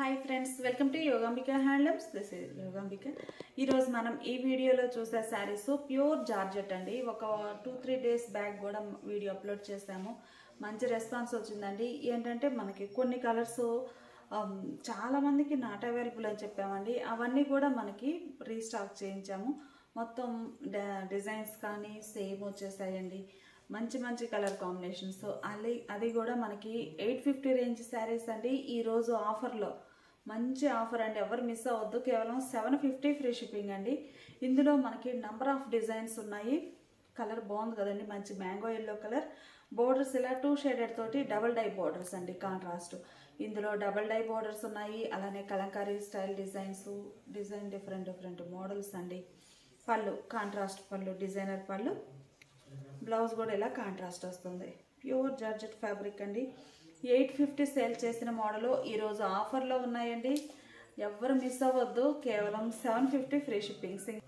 hi friends welcome to Yogambika handlooms this is Yogambika ఈరోజు మనం ఈ వీడియోలో చూసే శారీస్ ప్యూర్ జార్జెట్ అండి ఒక టూ త్రీ డేస్ బ్యాక్ కూడా వీడియో అప్లోడ్ చేశాము మంచి రెస్పాన్స్ వచ్చిందండి ఏంటంటే మనకి కొన్ని కలర్స్ చాలా మందికి నాట్ అవైలబుల్ అని చెప్పామండి అవన్నీ కూడా మనకి రీస్టాక్ చేయించాము మొత్తం డ- డిజైన్స్ కానీ సేమ్ వచ్చేసాయండి మంచి మంచి కలర్ కాంబినేషన్స్ అది అది కూడా మనకి ఎయిట్ ఫిఫ్టీ రేంజ్ శారీస్ అండి ఈరోజు ఆఫర్లో మంచి ఆఫర్ అండి ఎవరు మిస్ అవ్వద్దు కేవలం సెవెన్ ఫిఫ్టీ ఫ్రీ షిప్పింగ్ అండి ఇందులో మనకి నంబర్ ఆఫ్ డిజైన్స్ ఉన్నాయి కలర్ బాగుంది కదండి మంచి మ్యాంగో ఎల్లో కలర్ బోర్డర్స్ ఇలా టూ షేడెడ్ తోటి డబల్ డై బోర్డర్స్ అండి కాంట్రాస్ట్ ఇందులో డబల్ డై బోర్డర్స్ ఉన్నాయి అలానే Kalamkari style designs design different different models అండి పళ్ళు contrast pallu designer pallu blouse కూడా ఇలా కాంట్రాస్ట్ వస్తుంది ప్యూర్ జార్జెట్ ఫ్యాబ్రిక్ అండి ఎయిట్ ఫిఫ్టీ సేల్ చేసిన మోడల్ ఈరోజు ఆఫర్లో ఉన్నాయండి ఎవ్వరు మిస్ అవ్వద్దు కేవలం సెవెన్ ఫిఫ్టీ ఫ్రీ షిప్పింగ్ సింగ్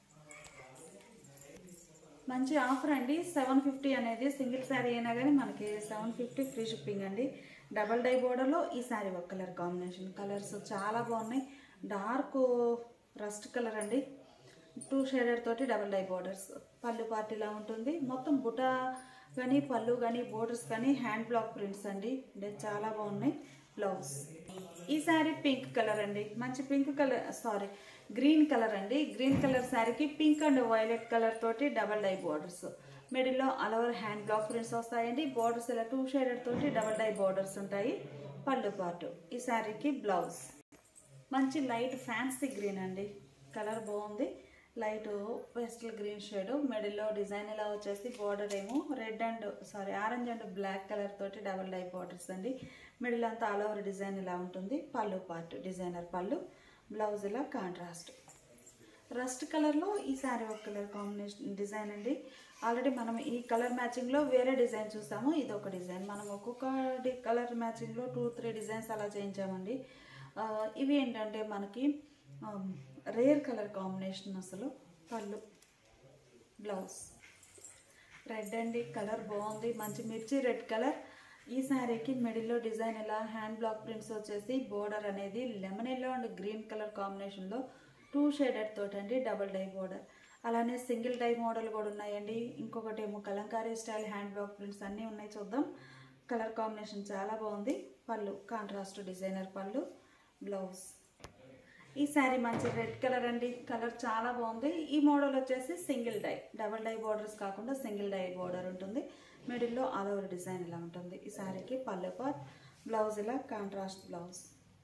మంచి ఆఫర్ అండి సెవెన్ ఫిఫ్టీ అనేది సింగిల్ శారీ అయినా కానీ మనకి సెవెన్ ఫిఫ్టీ ఫ్రీ షిప్పింగ్ అండి డబల్ డై బోర్డర్లో ఈ శారీ ఒక కలర్ కాంబినేషన్ కలర్స్ చాలా బాగున్నాయి డార్క్ రస్ట్ కలర్ అండి టూ షేడెడ్ తోటి డబల్ డై బోర్డర్స్ పళ్ళు పార్టీలా ఉంటుంది మొత్తం బుటా కానీ పళ్ళు కానీ బోర్డర్స్ కానీ హ్యాండ్ బ్లాక్ ప్రింట్స్ అండి అంటే చాలా బాగున్నాయి బ్లౌజ్ ఈ శారీ పింక్ కలర్ అండి మంచి pink colour sari green colour అండి గ్రీన్ కలర్ శారీకి పింక్ అండ్ వైలెట్ కలర్ తోటి డబల్ డై బోర్డర్స్ మిడిల్లో all over hand block prints వస్తాయండి బోర్డర్స్ ఇలా టూ షేడెడ్ తోటి డబల్ డై బోర్డర్స్ ఉంటాయి పళ్ళు పాటు ఈ శారీకి బ్లౌజ్ మంచి లైట్ ఫ్యాన్సీ గ్రీన్ అండి కలర్ బాగుంది లైట్ పేస్టల్ గ్రీన్ షేడ్ మిడిల్లో డిజైన్ ఇలా వచ్చేసి బార్డర్ ఏమో red and sorry orange and black colour తోటి డబల్ డై బార్డర్స్ అండి మిడిల్ అంతా ఆల్ ఓవర్ డిజైన్ ఇలా ఉంటుంది pallu part designer pallu blouse ఇలా కాంట్రాస్ట్ రస్ట్ కలర్లో ఈ శారీ ఒక కలర్ కాంబినేషన్ డిజైన్ అండి ఆల్రెడీ మనం ఈ కలర్ మ్యాచింగ్లో వేరే డిజైన్ చూసాము ఇది ఒక డిజైన్ మనం ఒక్కొక్క కలర్ మ్యాచింగ్లో టూ త్రీ డిజైన్స్ అలా చేయించామండి ఆ, ఇవి ఏంటంటే మనకి రేర్ కలర్ కాంబినేషన్ అసలు పళ్ళు బ్లౌజ్ రెడ్ అండి కలర్ బాగుంది మంచి మిర్చి రెడ్ కలర్ ఈ శారీకి మిడిల్లో డిజైన్ ఇలా హ్యాండ్ బ్లాక్ ప్రింట్స్ వచ్చేసి బోర్డర్ అనేది lemon yellow and green colour కాంబినేషన్లో టూ షేడెడ్ తోటి అండి డబల్ డై బోర్డర్ అలానే సింగిల్ డై మోడల్ కూడా ఉన్నాయండి ఇంకొకటి ఏమో Kalamkari style hand block prints అన్నీ ఉన్నాయి చూద్దాం కలర్ కాంబినేషన్ చాలా బాగుంది pallu contrast designer pallu blouse ఈ శారీ మంచి రెడ్ కలర్ అండి కలర్ చాలా బాగుంది ఈ మోడల్ వచ్చేసి single dye double dye borders కాకుండా సింగిల్ డై బోర్డర్ ఉంటుంది మిడిల్లో ఆల్ ఓవర్ డిజైన్ ఇలా ఉంటుంది ఈ శారీకి పల్లె పార్ట్ బ్లౌజ్ ఇలా కాంట్రాస్ట్ బ్లౌజ్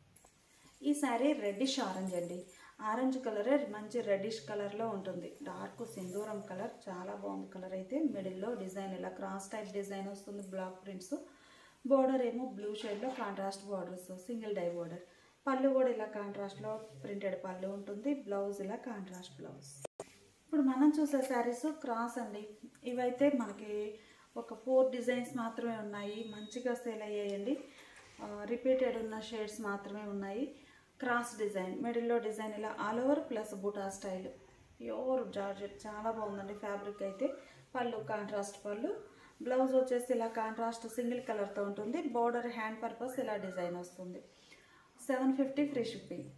ఈ శారీ రెడ్డిష్ ఆరెంజ్ అండి ఆరెంజ్ కలర్ మంచి రెడ్డిష్ కలర్లో ఉంటుంది డార్క్ సింధూరం కలర్ చాలా బాగుంది కలర్ అయితే మిడిల్లో డిజైన్ ఇలా క్రాస్ టైప్ డిజైన్ వస్తుంది బ్లాక్ ప్రింట్స్ బోర్డర్ ఏమో బ్లూ షేడ్లో contrast borders single dye border pallu కూడా ఇలా కాంట్రాస్ట్లో ప్రింటెడ్ పళ్ళు ఉంటుంది బ్లౌజ్ ఇలా కాంట్రాస్ట్ బ్లౌజ్ ఇప్పుడు మనం చూసే శారీస్ క్రాస్ అండి ఇవైతే మనకి ఒక ఫోర్ డిజైన్స్ మాత్రమే ఉన్నాయి మంచిగా సేల్ అయ్యాయండి రిపీటెడ్ ఉన్న షేడ్స్ మాత్రమే ఉన్నాయి క్రాస్ డిజైన్ మిడిల్లో డిజైన్ ఇలా all over plus buta style pure georgette చాలా బాగుందండి ఫ్యాబ్రిక్ అయితే పళ్ళు కాంట్రాస్ట్ పళ్ళు బ్లౌజ్ వచ్చేసి ఇలా కాంట్రాస్ట్ సింగిల్ కలర్తో ఉంటుంది బోర్డర్ హ్యాండ్ పర్పస్ ఇలా డిజైన్ వస్తుంది సెవెన్ ఫిఫ్టీ ఫ్రీ షిప్పింగ్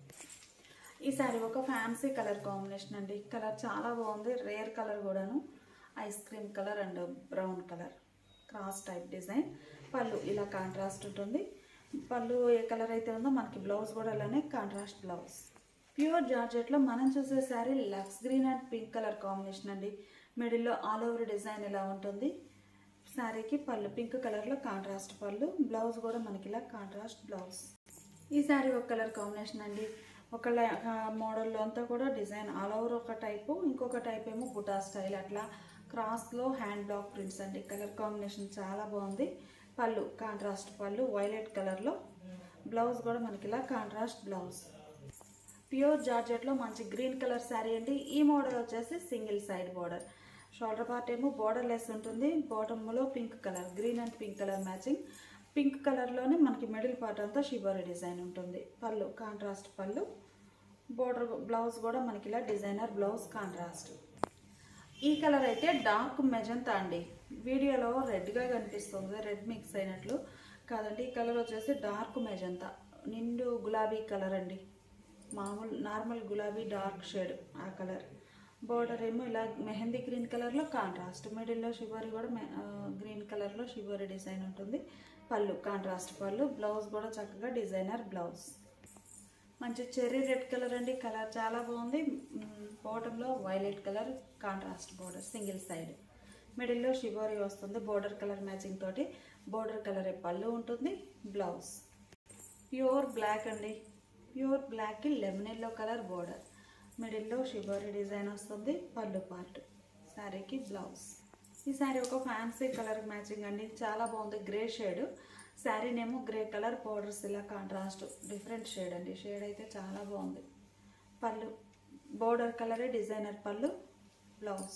ఈ సారీ ఒక ఫ్యాన్సీ కలర్ కాంబినేషన్ అండి కలర్ చాలా బాగుంది రేర్ కలర్ కూడాను ice cream colour and brown colour cross type design pallu ఇలా కాంట్రాస్ట్ ఉంటుంది పళ్ళు ఏ కలర్ అయితే ఉందో మనకి బ్లౌజ్ కూడా అలానే కాంట్రాస్ట్ బ్లౌజ్ ప్యూర్ జార్జెట్లో మనం చూసే sari lux green and pink colour combination అండి మిడిల్లో ఆల్ ఓవర్ డిజైన్ ఇలా ఉంటుంది శారీకి పళ్ళు పింక్ కలర్లో కాంట్రాస్ట్ పళ్ళు బ్లౌజ్ కూడా మనకి ఇలా కాంట్రాస్ట్ బ్లౌజ్ ఈ శారీ ఒక కలర్ కాంబినేషన్ అండి ఒక మోడల్లో అంతా కూడా డిజైన్ ఆల్ ఓవర్ ఒక టైపు ఇంకొక టైప్ ఏమో బుటా స్టైల్ అట్లా క్రాస్లో హ్యాండ్ బ్లాక్ ప్రింట్స్ అండి కలర్ కాంబినేషన్ చాలా బాగుంది పళ్ళు కాంట్రాస్ట్ పళ్ళు వైలెట్ కలర్లో బ్లౌజ్ కూడా మనకి ఇలా కాంట్రాస్ట్ బ్లౌజ్ ప్యూర్ జార్జెట్లో మంచి గ్రీన్ కలర్ శారీ అండి ఈ మోడల్ వచ్చేసి single side border shoulder part ఏమో బార్డర్ లెస్ ఉంటుంది బాటంలో pink colour green and pink colour matching pink కలర్లోనే మనకి మిడిల్ పార్ట్ అంతా షిబోరి డిజైన్ ఉంటుంది pallu contrast pallu border blouse కూడా మనకి ఇలా డిజైనర్ బ్లౌజ్ కాంట్రాస్ట్ ఈ కలర్ అయితే డార్క్ మెజంతా అండి వీడియోలో రెడ్గా కనిపిస్తుంది రెడ్ మిక్స్ అయినట్లు కాదండి ఈ కలర్ వచ్చేసి డార్క్ మెజంతా నిండు గులాబీ కలర్ అండి మామూలు నార్మల్ గులాబీ డార్క్ షేడ్ ఆ కలర్ బోర్డర్ ఏమో ఇలా మెహందీ గ్రీన్ కలర్లో కాంట్రాస్ట్ మిడిల్లో షివరి కూడా మె- ఆ, గ్రీన్ కలర్లో షివరి డిజైన్ ఉంటుంది పళ్ళు కాంట్రాస్ట్ పళ్ళు బ్లౌజ్ కూడా చక్కగా డిజైనర్ బ్లౌజ్ మంచి చెర్రీ రెడ్ కలర్ అండి కలర్ చాలా బాగుంది బాటంలో violet colour contrast border single side మిడిల్లో షివోరీ వస్తుంది బోర్డర్ కలర్ మ్యాచింగ్ తోటి బోర్డర్ కలర్ పళ్ళు ఉంటుంది బ్లౌజ్ ప్యూర్ బ్లాక్ అండి ప్యూర్ బ్లాక్కి లెమన్ ఎల్లో కలర్ బోర్డర్ మిడిల్లో షివోరీ డిజైన్ వస్తుంది పళ్ళు పార్ట్ శారీకి బ్లౌజ్ ఈ శారీ ఒక ఫ్యాన్సీ కలర్ మ్యాచింగ్ అండి చాలా బాగుంది గ్రే షేడ్ శారీనేమో గ్రే కలర్ బోర్డర్స్ ఇలా కాంట్రాస్ట్ డిఫరెంట్ షేడ్ అండి షేడ్ అయితే చాలా బాగుంది పళ్ళు బోర్డర్ కలరే డిజైనర్ పళ్ళు బ్లౌజ్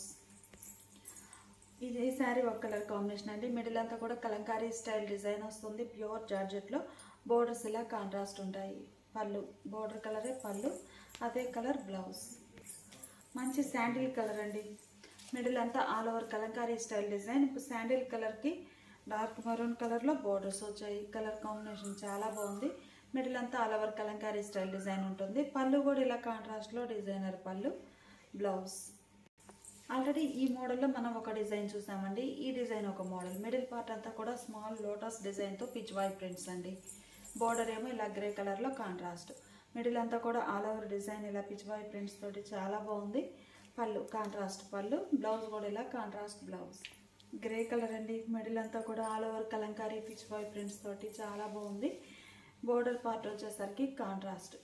ఇది ఈ శారీ ఒక కలర్ కాంబినేషన్ అండి మిడిల్ అంతా కూడా కలంకారీ స్టైల్ డిజైన్ వస్తుంది ప్యూర్ జార్జెట్లో బోర్డర్స్ ఇలా కాంట్రాస్ట్ ఉంటాయి పళ్ళు బోర్డర్ కలరే పళ్ళు అదే కలర్ బ్లౌజ్ మంచి శాండిల్ కలర్ అండి మిడిల్ అంతా all over Kalamkari style design ఇప్పుడు శాండిల్ కలర్కి డార్క్ మరూన్ కలర్లో బోర్డర్స్ వచ్చాయి కలర్ కాంబినేషన్ చాలా బాగుంది మిడిల్ అంతా all over Kalamkari style design ఉంటుంది పళ్ళు కూడా ఇలా కాంట్రాస్ట్లో డిజైనర్ పళ్ళు బ్లౌజ్ ఆల్రెడీ ఈ మోడల్లో మనం ఒక డిజైన్ చూసామండి ఈ డిజైన్ ఒక మోడల్ మిడిల్ పార్ట్ అంతా కూడా స్మాల్ లోటస్ డిజైన్తో పిచ్ వై ప్రింట్స్ అండి బోర్డర్ ఏమో ఇలా గ్రే కలర్లో కాంట్రాస్ట్ మిడిల్ అంతా కూడా ఆల్ ఓవర్ డిజైన్ ఇలా పిచ్ వై ప్రింట్స్ తోటి చాలా బాగుంది పళ్ళు కాంట్రాస్ట్ పళ్ళు బ్లౌజ్ కూడా ఇలా కాంట్రాస్ట్ బ్లౌజ్ గ్రే కలర్ అండి మిడిల్ అంతా కూడా all over Kalamkari Pichwai prints తోటి చాలా బాగుంది బోర్డర్ పార్ట్ వచ్చేసరికి contrast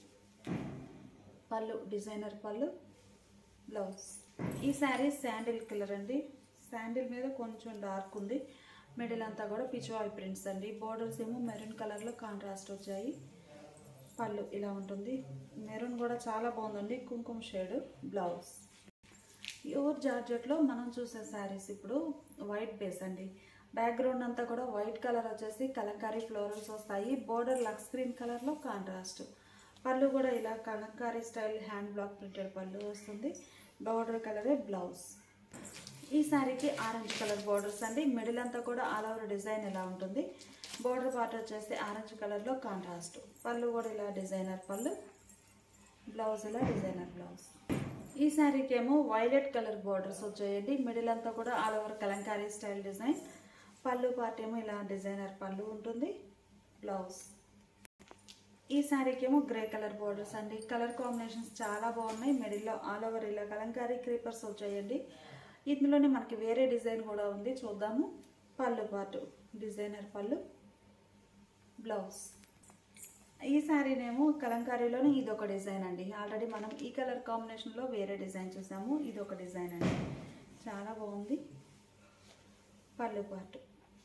pallu designer pallu blouse ఈ శారీ శాండిల్ కలర్ అండి శాండిల్ మీద కొంచెం డార్క్ ఉంది మిడిల్ అంతా కూడా పిచ్వాయి ప్రింట్స్ అండి బోర్డర్స్ ఏమో మెరూన్ కలర్లో కాంట్రాస్ట్ వచ్చాయి పళ్ళు ఇలా ఉంటుంది మెరూన్ కూడా చాలా బాగుందండి కుంకుమ షేడ్ బ్లౌజ్ ప్యూర్ జార్జెట్లో మనం చూసే శారీస్ ఇప్పుడు వైట్ బేస్ అండి బ్యాక్గ్రౌండ్ అంతా కూడా వైట్ కలర్ వచ్చేసి కలంకారీ ఫ్లోరల్స్ వస్తాయి బోర్డర్ లక్స్ గ్రీన్ కలర్లో కాంట్రాస్ట్ పళ్ళు కూడా ఇలా Kalamkari style hand block printed pallu వస్తుంది బార్డర్ కలరే బ్లౌజ్ ఈ శారీకి ఆరెంజ్ కలర్ బార్డర్స్ అండి మిడిల్ అంతా కూడా ఆల్ ఓవర్ డిజైన్ ఇలా ఉంటుంది బార్డర్ పార్ట్ వచ్చేసి ఆరెంజ్ కలర్లో కాంట్రాస్ట్ పళ్ళు కూడా ఇలా డిజైనర్ పళ్ళు బ్లౌజ్ ఇలా డిజైనర్ బ్లౌజ్ ఈ శారీకి ఏమో వైలెట్ కలర్ బార్డర్స్ వచ్చాయండి మిడిల్ అంతా కూడా all over Kalamkari style design pallu part ఏమో ఇలా డిజైనర్ పళ్ళు ఉంటుంది బ్లౌజ్ ఈ శారీకి ఏమో గ్రే కలర్ బార్డర్స్ అండి కలర్ కాంబినేషన్స్ చాలా బాగున్నాయి మిడిల్లో ఆల్ ఓవర్ ఇలా కలంకారీ క్రీపర్స్ వచ్చాయండి ఇందులోనే మనకి వేరే డిజైన్ కూడా ఉంది చూద్దాము పళ్ళు పాటు డిజైనర్ పళ్ళు బ్లౌజ్ ఈ శారీనేమో కలంకారీలోనే ఇది ఒక డిజైన్ అండి ఆల్రెడీ మనం ఈ కలర్ కాంబినేషన్లో వేరే డిజైన్ చూసాము ఇది ఒక డిజైన్ అండి చాలా బాగుంది పళ్ళు పాటు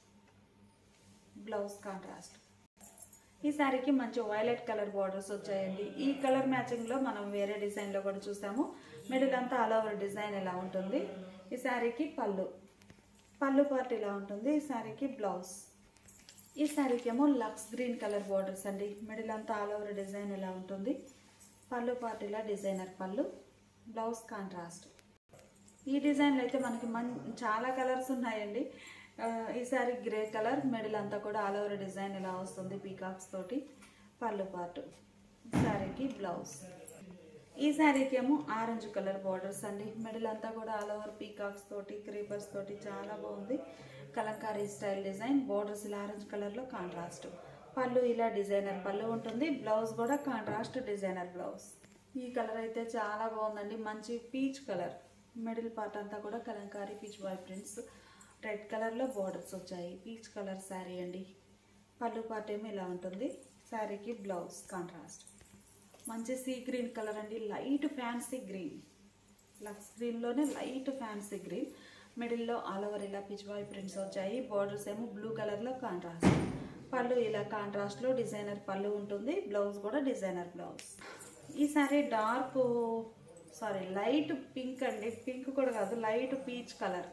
బ్లౌజ్ కాంట్రాస్ట్ ఈ శారీకి మంచి వైలెట్ కలర్ బార్డర్స్ వచ్చాయండి ఈ కలర్ మ్యాచింగ్లో మనం వేరే డిజైన్లో కూడా చూసాము మిడిల్ అంతా ఆల్ ఓవర్ డిజైన్ ఇలా ఉంటుంది ఈ శారీకి పళ్ళు పళ్ళు పార్ట్ ఇలా ఉంటుంది ఈ శారీకి బ్లౌజ్ ఈ శారీకి ఏమో లక్స్ గ్రీన్ కలర్ బార్డర్స్ అండి మిడిల్ అంతా ఆల్ ఓవర్ డిజైన్ ఇలా ఉంటుంది పళ్ళు పార్ట్ ఇలా డిజైనర్ పళ్ళు బ్లౌజ్ కాంట్రాస్ట్ ఈ డిజైన్లో అయితే మనకి మన్ చాలా కలర్స్ ఉన్నాయండి ఆ, ఈ సారీ గ్రే కలర్ మిడిల్ అంతా కూడా ఆల్ ఓవర్ డిజైన్ ఇలా వస్తుంది పీకాక్స్ తోటి పళ్ళు పార్ట్ శారీకి బ్లౌజ్ ఈ శారీకి ఏమో ఆరెంజ్ కలర్ బార్డర్స్ అండి మిడిల్ అంతా కూడా ఆల్ ఓవర్ పీకాక్స్ తోటి క్రీపర్స్ తోటి చాలా బాగుంది కలంకారీ స్టైల్ డిజైన్ బార్డర్స్ ఇలా ఆరెంజ్ కలర్లో కాంట్రాస్ట్ పళ్ళు ఇలా డిజైనర్ పళ్ళు ఉంటుంది బ్లౌజ్ కూడా కాంట్రాస్ట్ డిజైనర్ బ్లౌజ్ ఈ కలర్ అయితే చాలా బాగుందండి మంచి పీచ్ కలర్ మిడిల్ పార్ట్ అంతా కూడా Kalamkari Pichwai prints red కలర్లో బార్డర్స్ వచ్చాయి పీచ్ కలర్ శారీ అండి పళ్ళు పార్ట్ ఏమో ఇలా ఉంటుంది శారీకి బ్లౌజ్ కాంట్రాస్ట్ మంచి సీ గ్రీన్ కలర్ అండి లైట్ ఫ్యాన్సీ గ్రీన్ లక్స్ గ్రీన్లోనే లైట్ ఫ్యాన్సీ గ్రీన్ మిడిల్లో ఆల్ ఓవర్ ఇలా పిచ్వాయి ప్రింట్స్ వచ్చాయి బార్డర్స్ ఏమో బ్లూ కలర్లో కాంట్రాస్ట్ పళ్ళు ఇలా కాంట్రాస్ట్లో డిజైనర్ పళ్ళు ఉంటుంది బ్లౌజ్ కూడా డిజైనర్ బ్లౌజ్ ఈ sari dark sorry light pink అండి పింక్ కూడా కాదు లైట్ పీచ్ కలర్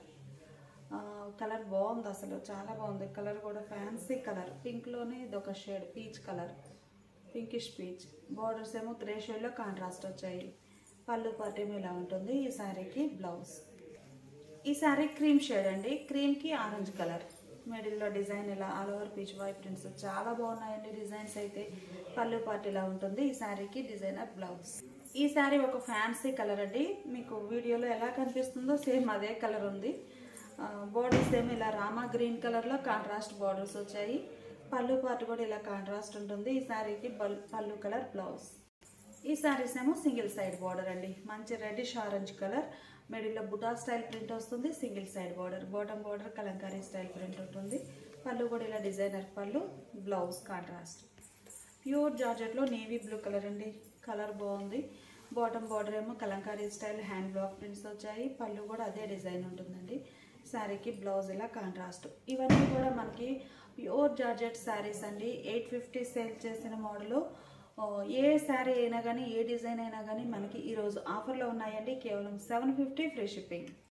కలర్ బాగుంది అసలు చాలా బాగుంది కలర్ కూడా ఫ్యాన్సీ కలర్ పింక్లోనే ఇది ఒక shade peach colour pinkish peach borders ఏమో గ్రే షేడ్లో కాంట్రాస్ట్ వచ్చాయి పళ్ళు పార్ట్ ఏమో ఇలా ఉంటుంది ఈ శారీకి బ్లౌజ్ ఈ శారీ క్రీమ్ షేడ్ అండి క్రీమ్కి ఆరెంజ్ కలర్ మిడిల్లో డిజైన్ ఇలా all over Pichwai prints చాలా బాగున్నాయండి డిజైన్స్ అయితే పళ్ళు పార్ట్ ఇలా ఉంటుంది ఈ శారీకి డిజైనర్ బ్లౌజ్ ఈ శారీ ఒక ఫ్యాన్సీ కలర్ అండి మీకు వీడియోలో ఎలా కనిపిస్తుందో సేమ్ అదే కలర్ ఉంది బోర్డర్స్ ఏమో ఇలా రామా గ్రీన్ కలర్లో కాంట్రాస్ట్ బార్డర్స్ వచ్చాయి పళ్ళు పార్ట్ కూడా ఇలా కాంట్రాస్ట్ ఉంటుంది ఈ శారీకి బల్- పళ్ళు కలర్ బ్లౌజ్ ఈ శారీస్ ఏమో సింగిల్ సైడ్ బార్డర్ అండి మంచి రెడ్డిష్ ఆరెంజ్ కలర్ మిడిల్లో బుటా స్టైల్ ప్రింట్ వస్తుంది single side border bottom border Kalamkari style print ఉంటుంది పళ్ళు కూడా ఇలా designer pallu blouse contrast pure జార్జెట్లో నేవీ బ్లూ కలర్ అండి కలర్ బాగుంది బాటమ్ బార్డర్ ఏమో Kalamkari style hand block prints వచ్చాయి పళ్ళు కూడా అదే డిజైన్ ఉంటుందండి శారీకి బ్లౌజ్ ఇలా కాంట్రాస్ట్ ఇవన్నీ కూడా మనకి ప్యూర్ జార్జెట్ శారీస్ అండి ఎయిట్ ఫిఫ్టీ సేల్ చేసిన మోడల్ ఏ శారీ అయినా కానీ ఏ డిజైన్ అయినా కానీ మనకి ఈరోజు ఆఫర్లో ఉన్నాయండి కేవలం సెవెన్ ఫిఫ్టీ ఫ్రీ షిప్పింగ్